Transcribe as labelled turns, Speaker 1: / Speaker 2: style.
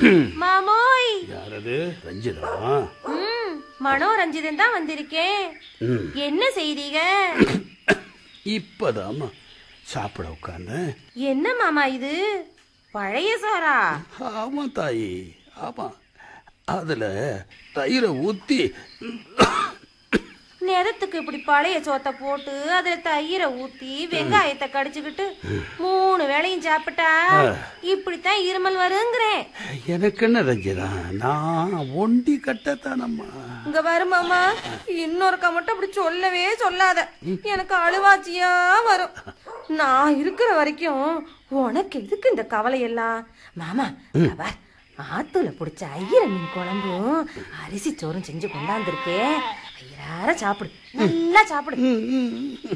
Speaker 1: மாமோய்
Speaker 2: யாரது ரஞ்சிதா
Speaker 1: ம் மனோரஞ்சிதன் தான் வந்திருக்கேன்
Speaker 2: ம்
Speaker 1: என்ன செய்றீங்க
Speaker 2: இப்பதாம்மா சாப்பிட உட்கார்ந்தேன்
Speaker 1: என்ன மாமா இது பழைய சோறா
Speaker 2: ஆமா தாயி ஆமா அதுல தயிரை ஊத்தி
Speaker 1: நேரத்துக்கு இப்படி பழைய சோத்தை போட்டு அதுல தயிரை ஊத்தி வெங்காயத்தை கடிச்சுக்கிட்டு மூணு வேளையும் சாப்பிட்டா இப்படித்தான் இருமல் வருங்கிறேன்
Speaker 2: எனக்கு என்ன ரஞ்சிதா நான் ஒண்டி கட்டத்தானம்மா
Speaker 1: இங்க வரு மாமா இன்னொருக்கா மட்டும் அப்படி சொல்லவே சொல்லாத எனக்கு அழுவாச்சியா வரும் நான் இருக்கிற வரைக்கும் உனக்கு எதுக்கு இந்த கவலை எல்லாம் மாமா இங்க பார், ஆத்துல பிடிச்ச ஐயர மீன் குழம்பும் அரிசி சோறும் செஞ்சு கொண்டாந்துருக்கே ஐயரார சாப்பிடு நல்லா சாப்பிடு